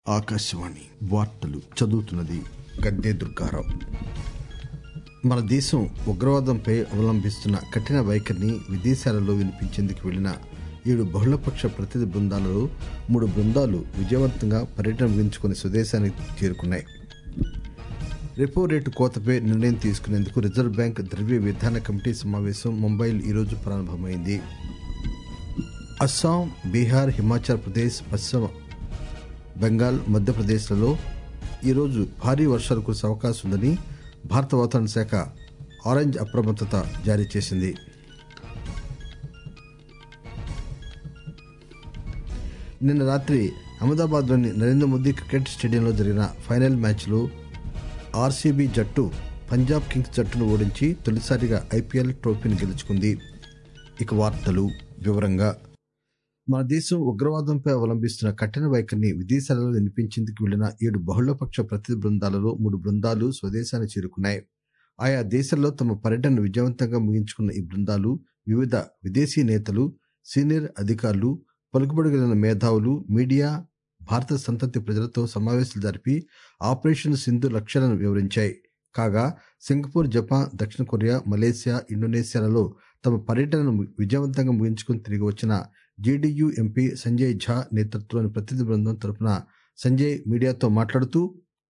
ఆకాశవాణి వార్తలు చదువుతున్నది గడ్డే దుర్గారావు మన దేశం ఉగ్రవాదంపై అవలంబిస్తున్న కఠిన వైఖరిని విదేశాలలో వినిపించేందుకు వెళ్లిన ఏడు బహుళపక్ష ప్రతినిధి బృందాలలో మూడు బృందాలు విజయవంతంగా పర్యటన ముగించుకుని స్వదేశానికి చేరుకున్నాయి రెపో రేటు కోతపై నిర్ణయం తీసుకునేందుకు రిజర్వ్ బ్యాంక్ ద్రవ్య విధాన కమిటీ సమావేశం ముంబైలో ఈరోజు ప్రారంభమైంది అస్సాం బీహార్ హిమాచల్ ప్రదేశ్ పశ్చిమ బెంగాల్ మధ్యప్రదేశ్లలో ఈరోజు భారీ వర్షాలు కురిసే అవకాశం ఉందని భారత వాతావరణ శాఖ ఆరెంజ్ అప్రమత్తత జారీ చేసింది నిన్న రాత్రి అహ్మదాబాద్లోని నరేంద్ర మోదీ క్రికెట్ స్టేడియంలో జరిగిన ఫైనల్ మ్యాచ్లో ఆర్సీబీ జట్టు పంజాబ్ కింగ్స్ జట్టును ఓడించి తొలిసారిగా ఐపీఎల్ ట్రోఫీని గెలుచుకుంది ఇక వార్తలు వివరంగా మన దేశం ఉగ్రవాదంపై అవలంబిస్తున్న కఠిన వైఖరిని విదేశాలలో వినిపించేందుకు వెళ్లిన ఏడు బహుళపక్ష ప్రతినిధి బృందాలలో మూడు బృందాలు స్వదేశాన్ని చేరుకున్నాయి ఆయా దేశాల్లో తమ పర్యటనను విజయవంతంగా ముగించుకున్న ఈ బృందాలు వివిధ విదేశీ నేతలు సీనియర్ అధికారులు పలుకుబడి మేధావులు మీడియా భారత సంతతి ప్రజలతో సమావేశాలు జరిపి ఆపరేషన్ సింధు లక్ష్యాలను వివరించాయి కాగా సింగపూర్ జపాన్ దక్షిణ కొరియా మలేసియా ఇండోనేషియాలలో తమ పర్యటనను విజయవంతంగా ముగించుకుని తిరిగి వచ్చిన జేడీయూ ఎంపీ సంజయ్ ఝా నేతృత్వంలోని ప్రతినిధి బృందం తరపున సంజయ్ మీడియాతో మాట్లాడుతూ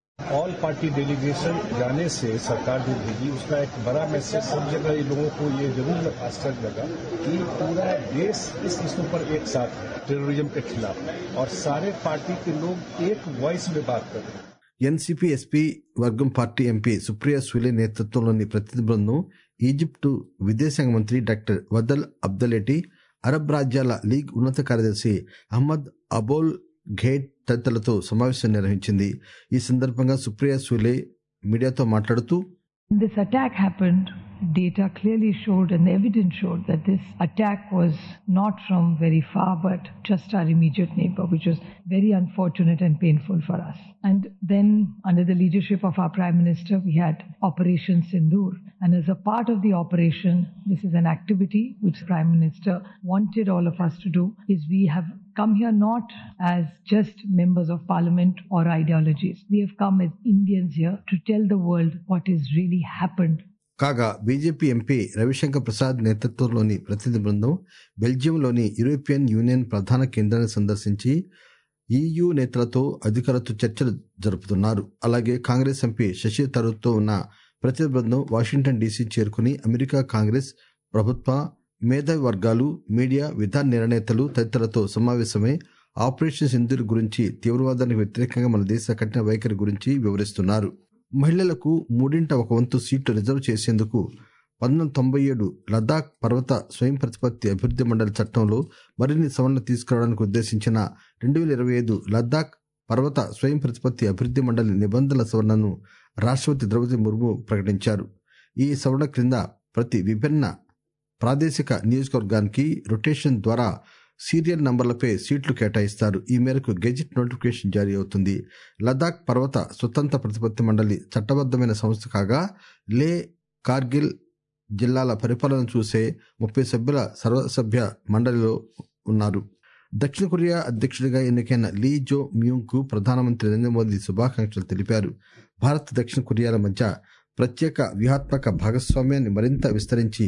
ऑल पार्टी डेलीगेशन जाने से सरकार जो भेजी उसका एक बड़ा मैसेज सब जगह ये लोगों को ये जरूर आश्चर्य लगा कि पूरा देश इस इशू पर एक साथ है टेररिज्म के खिलाफ और सारे पार्टी के लोग एक वॉइस में बात कर रहे हैं ఎన్సీపీ ఎస్పీ వర్గం పార్టీ ఎంపీ సుప్రియా సూలే నేతృత్వంలోని ప్రతినిధి బృందం ఈజిప్టు విదేశాంగ మంత్రి డాక్టర్ వదల్ అబ్దలేటి అరబ్ రాజ్యాల లీగ్ ఉన్నత కార్యదర్శి అహ్మద్ అబోల్ ఘేట్ తదితరులతో సమావేశం నిర్వహించింది ఈ సందర్భంగా సుప్రియా సూలే మీడియాతో మాట్లాడుతూ This attack happened. Data clearly showed and the evidence showed that this attack was not from very far but just our immediate neighbor, which was very unfortunate and painful for us. And then, under the leadership of our Prime Minister, we had Operation Sindoor. And as a part of the operation, this is an activity which Prime Minister wanted all of us to do, is we have come here not as just members of parliament or ideologies. We have come as Indians here to tell the world what has really happened కాగా BJP MP Ravishankar Prasad నేతృత్వంలోని ప్రతినిధి బృందం బెల్జియంలోని European union ప్రధాన కేంద్రాన్ని సందర్శించి EU నేతలతో అధికారులతో చర్చలు జరుపుతున్నారు అలాగే కాంగ్రెస్ ఎంపీ శశి తరూర్తో ఉన్న ప్రతినిధి బృందం వాషింగ్టన్ డీసీ చేరుకుని అమెరికా కాంగ్రెస్ ప్రభుత్వ మేధావి వర్గాలు మీడియా విధాన నిర్ణేతలు తదితరులతో సమావేశమై ఆపరేషన్ సింధూర్ గురించి తీవ్రవాదానికి వ్యతిరేకంగా మన దేశ కఠిన వైఖరి గురించి వివరిస్తున్నారు మహిళలకు మూడింట ఒక వంతు సీట్లు రిజర్వ్ చేసేందుకు పంతొమ్మిది తొంభై ఏడు లద్దాఖ్ పర్వత స్వయం ప్రతిపత్తి అభివృద్ధి మండలి చట్టంలో మరిన్ని సవరణలు తీసుకురావడానికి ఉద్దేశించిన రెండు వేల ఇరవై ఐదు లద్దాఖ్ పర్వత స్వయం ప్రతిపత్తి అభివృద్ధి మండలి నిబంధనల సవరణను రాష్ట్రపతి ద్రౌపది ముర్ము ప్రకటించారు ఈ సవరణ క్రింద ప్రతి విభిన్న ప్రాదేశిక నియోజకవర్గానికి రొటేషన్ ద్వారా సీరియల్ నంబర్లపై సీట్లు కేటాయిస్తారు ఈ మేరకు గెజిట్ నోటిఫికేషన్ జారీ అవుతుంది లదాఖ్ పర్వత స్వతంత్ర ప్రతిపత్తి మండలి చట్టబద్దమైన సంస్థ కాగా లే కార్గిల్ జిల్లాల పరిపాలన చూసే ముప్పై సభ్యుల సర్వసభ్య మండలిలో ఉన్నారు దక్షిణ కొరియా అధ్యక్షుడిగా ఎన్నికైన లీ జో మ్యూంగ్ కు ప్రధానమంత్రి నరేంద్ర మోదీ శుభాకాంక్షలు తెలిపారు భారత్ దక్షిణ కొరియాల మధ్య ప్రత్యేక వ్యూహాత్మక భాగస్వామ్యాన్ని మరింత విస్తరించి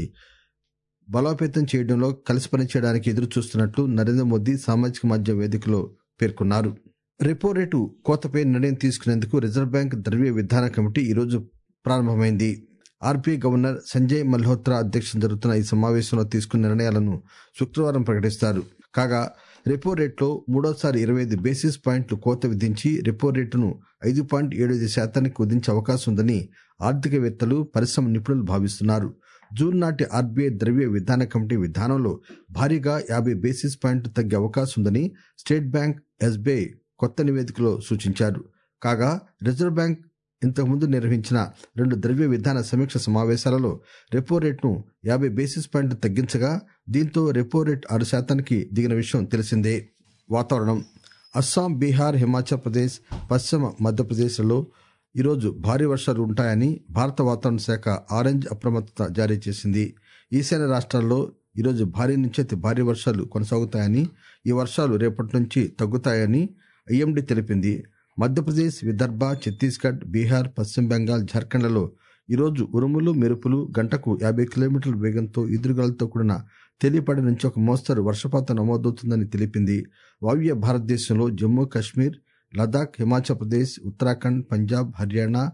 బలోపేతం చేయడంలో కలిసి పనిచేయడానికి ఎదురు చూస్తున్నట్లు నరేంద్ర మోదీ సామాజిక మాధ్యమ వేదికలో పేర్కొన్నారు రెపో రేటు కోతపై నిర్ణయం తీసుకునేందుకు రిజర్వ్ బ్యాంక్ ద్రవ్య విధాన కమిటీ ఈరోజు ప్రారంభమైంది ఆర్బీఐ గవర్నర్ సంజయ్ మల్హోత్రా అధ్యక్షతన జరుగుతున్న ఈ సమావేశంలో తీసుకున్న నిర్ణయాలను శుక్రవారం ప్రకటిస్తారు కాగా రెపో రేట్లో మూడోసారి ఇరవై ఐదు బేసిస్ పాయింట్లు కోత విధించి రెపో రేటును ఐదు పాయింట్ ఏడు ఐదు శాతానికి కుదించే అవకాశం ఉందని ఆర్థికవేత్తలు పరిశ్రమ నిపుణులు భావిస్తున్నారు జూన్ నాటి ఆర్బీఐ ద్రవ్య విధాన కమిటీ విధానంలో భారీగా యాభై బేసిస్ పాయింట్లు తగ్గే అవకాశం ఉందని స్టేట్ బ్యాంక్ ఎస్బీఐ కొత్త నివేదికలో సూచించారు కాగా రిజర్వ్ బ్యాంక్ ఇంతకుముందు నిర్వహించిన రెండు ద్రవ్య విధాన సమీక్ష సమావేశాలలో రెపో రేటును యాభై బేసిస్ పాయింట్లు తగ్గించగా దీంతో రెపో రేట్ ఆరు శాతానికి దిగిన విషయం తెలిసిందే వాతావరణం అస్సాం బీహార్ హిమాచల్ ప్రదేశ్ పశ్చిమ మధ్యప్రదేశ్లలో ఈరోజు భారీ వర్షాలు ఉంటాయని భారత వాతావరణ శాఖ ఆరెంజ్ అప్రమత్తత జారీ చేసింది ఈశాన్య రాష్ట్రాల్లో ఈరోజు భారీ నుంచి అతి భారీ వర్షాలు కొనసాగుతాయని ఈ వర్షాలు రేపటి నుంచి తగ్గుతాయని ఐఎండీ తెలిపింది మధ్యప్రదేశ్ విదర్భ ఛత్తీస్గఢ్ బీహార్ పశ్చిమ బెంగాల్ జార్ఖండ్లలో ఈరోజు ఉరుములు మెరుపులు గంటకు యాభై కిలోమీటర్ల వేగంతో ఈదురుగాలతో కూడిన తేలిపాటి నుంచి ఒక మోస్తరు వర్షపాతం నమోదవుతుందని తెలిపింది వాయువ్య భారతదేశంలో జమ్మూ కాశ్మీర్ లదాఖ్ హిమాచల్ ప్రదేశ్ ఉత్తరాఖండ్ పంజాబ్ హర్యానా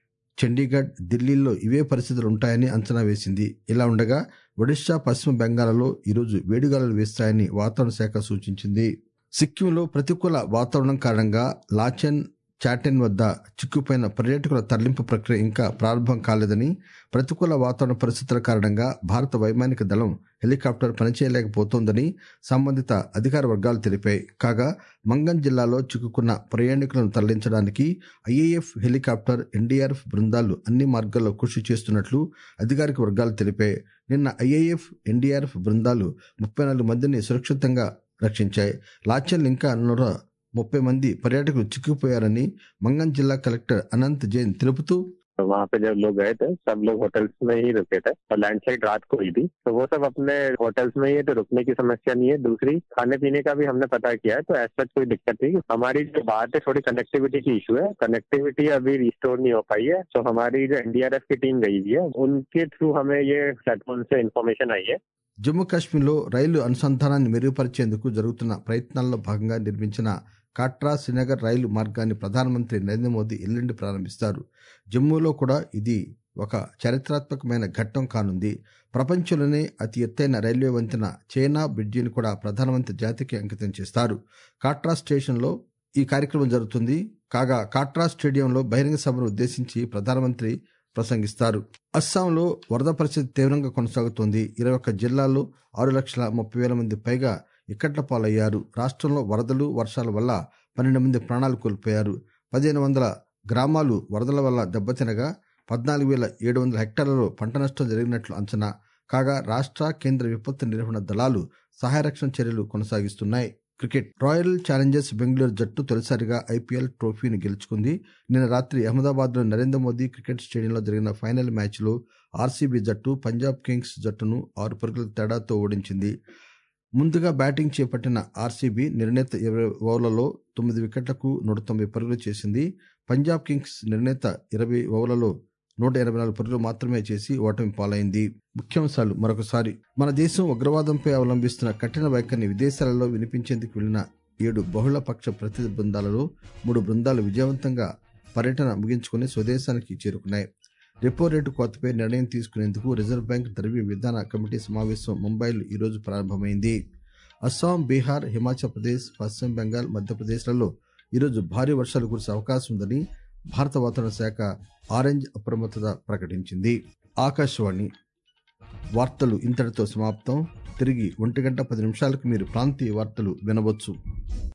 చండీగఢ్ ఢిల్లీల్లో ఇవే పరిస్థితులు ఉంటాయని అంచనా వేసింది ఇలా ఉండగా ఒడిశా పశ్చిమ బెంగాల్లో ఈరోజు వేడిగాలులు వేస్తాయని వాతావరణ శాఖ సూచించింది సిక్కింలో ప్రతికూల వాతావరణం కారణంగా లాచెన్ చాటెన్ వద్ద చిక్కుపోయిన పర్యాటకుల తరలింపు ప్రక్రియ ఇంకా ప్రారంభం కాలేదని ప్రతికూల వాతావరణ పరిస్థితుల కారణంగా భారత వైమానిక దళం హెలికాప్టర్ పనిచేయలేకపోతోందని సంబంధిత అధికార వర్గాలు తెలిపాయి కాగా మంగన్ జిల్లాలో చిక్కుకున్న ప్రయాణికులను తరలించడానికి ఐఏఎఫ్ హెలికాప్టర్ ఎన్డీఆర్ఎఫ్ బృందాలు అన్ని మార్గాల్లో కృషి చేస్తున్నట్లు అధికారిక వర్గాలు తెలిపాయి నిన్న ఐఏఎఫ్ ఎన్డీఆర్ఎఫ్ బృందాలు ముప్పై నాలుగు మందిని సురక్షితంగా రక్షించాయి లాచెన్ ఇంకా నూర ముప్పై మంది పర్యాటకులు చిక్కుపోయారని మంగన్ జిల్లా కలెక్టర్ అనంత్ జైన్ తెలుపుతూ तो वहाँ पे जब लोग गए थे सब लोग होटल्स में ही रुके थे और लैंडस्लाइड रात को हुई थी तो वो सब अपने होटल्स में ही है तो रुकने की समस्या नहीं है दूसरी खाने पीने का भी हमने पता किया है तो ऐसा कोई दिक्कत नहीं हमारी जो बात है थोड़ी कनेक्टिविटी की इशू है कनेक्टिविटी अभी रिस्टोर नहीं हो पाई है तो हमारी जो एनडीआरएफ की टीम गई हुई है उनके थ्रू हमें ये प्लेटफॉर्म से इन्फॉर्मेशन आई है జమ్మూ కాశ్మీర్లో రైలు అనుసంధానాన్ని మెరుగుపరిచేందుకు జరుగుతున్న ప్రయత్నాల్లో భాగంగా నిర్మించిన కాట్రా శ్రీనగర్ రైలు మార్గాన్ని ప్రధానమంత్రి నరేంద్ర మోదీ ఎల్లుండి ప్రారంభిస్తారు జమ్మూలో కూడా ఇది ఒక చారిత్రాత్మకమైన ఘట్టం కానుంది ప్రపంచంలోనే అతి ఎత్తైన రైల్వే వంతెన చైనా బ్రిడ్జిని కూడా ప్రధానమంత్రి జాతికి అంకితం చేస్తారు కాట్రా స్టేషన్లో ఈ కార్యక్రమం జరుగుతుంది కాగా కాట్రా స్టేడియంలో బహిరంగ సభను ఉద్దేశించి ప్రధానమంత్రి ప్రసంగిస్తారు అస్సాంలో వరద పరిస్థితి తీవ్రంగా కొనసాగుతోంది ఇరవై ఒక్క జిల్లాల్లో ఆరు లక్షల ముప్పై వేల మంది పైగా ఇక్కట్ల పాలయ్యారు రాష్ట్రంలో వరదలు వర్షాల వల్ల పన్నెండు మంది ప్రాణాలు కోల్పోయారు పదిహేను వందల గ్రామాలు వరదల వల్ల దెబ్బతినగా పద్నాలుగు వేల ఏడు వందల హెక్టార్లలో పంట నష్టం జరిగినట్లు అంచనా కాగా రాష్ట్ర కేంద్ర విపత్తు నిర్వహణ దళాలు సహాయ రక్షణ చర్యలు కొనసాగిస్తున్నాయి క్రికెట్ రాయల్ ఛాలెంజర్స్ బెంగళూరు జట్టు తొలిసారిగా ఐపీఎల్ ట్రోఫీని గెలుచుకుంది నిన్న రాత్రి అహ్మదాబాద్లో నరేంద్ర మోదీ క్రికెట్ స్టేడియంలో జరిగిన ఫైనల్ మ్యాచ్లో ఆర్సీబీ జట్టు పంజాబ్ కింగ్స్ జట్టును ఆరు పరుగుల తేడాతో ఓడించింది ముందుగా బ్యాటింగ్ చేపట్టిన ఆర్సీబీ నిర్ణీత ఇరవై ఓవర్లలో తొమ్మిది వికెట్లకు నూట తొంభై పరుగులు చేసింది పంజాబ్ కింగ్స్ నిర్ణీత ఇరవై ఓవర్లలో నూట ఎనభై నాలుగు పరుగులు మాత్రమే చేసి ఓటమి పాలైంది ముఖ్యాంశాలు మరొకసారి మన దేశం ఉగ్రవాదంపై అవలంబిస్తున్న కఠిన వైఖరిని విదేశాలలో వినిపించేందుకు వెళ్లిన ఏడు బహుళపక్ష ప్రతినిధి బృందాలలో మూడు బృందాలు విజయవంతంగా పర్యటన ముగించుకుని స్వదేశానికి చేరుకున్నాయి రెపో రేటు కోతపై నిర్ణయం తీసుకునేందుకు రిజర్వ్ బ్యాంక్ ద్రవ్య విధాన కమిటీ సమావేశం ముంబైలో ఈరోజు ప్రారంభమైంది అస్సాం బీహార్ హిమాచల్ ప్రదేశ్ పశ్చిమ బెంగాల్ మధ్యప్రదేశ్లలో ఈరోజు భారీ వర్షాలు కురిసే అవకాశం ఉందని భారత వాతావరణ శాఖ ఆరెంజ్ అప్రమత్తత ప్రకటించింది ఆకాశవాణి వార్తలు ఇంతటితో సమాప్తం తిరిగి ఒంటి గంట పది నిమిషాలకు మీరు ప్రాంతీయ వార్తలు వినవచ్చు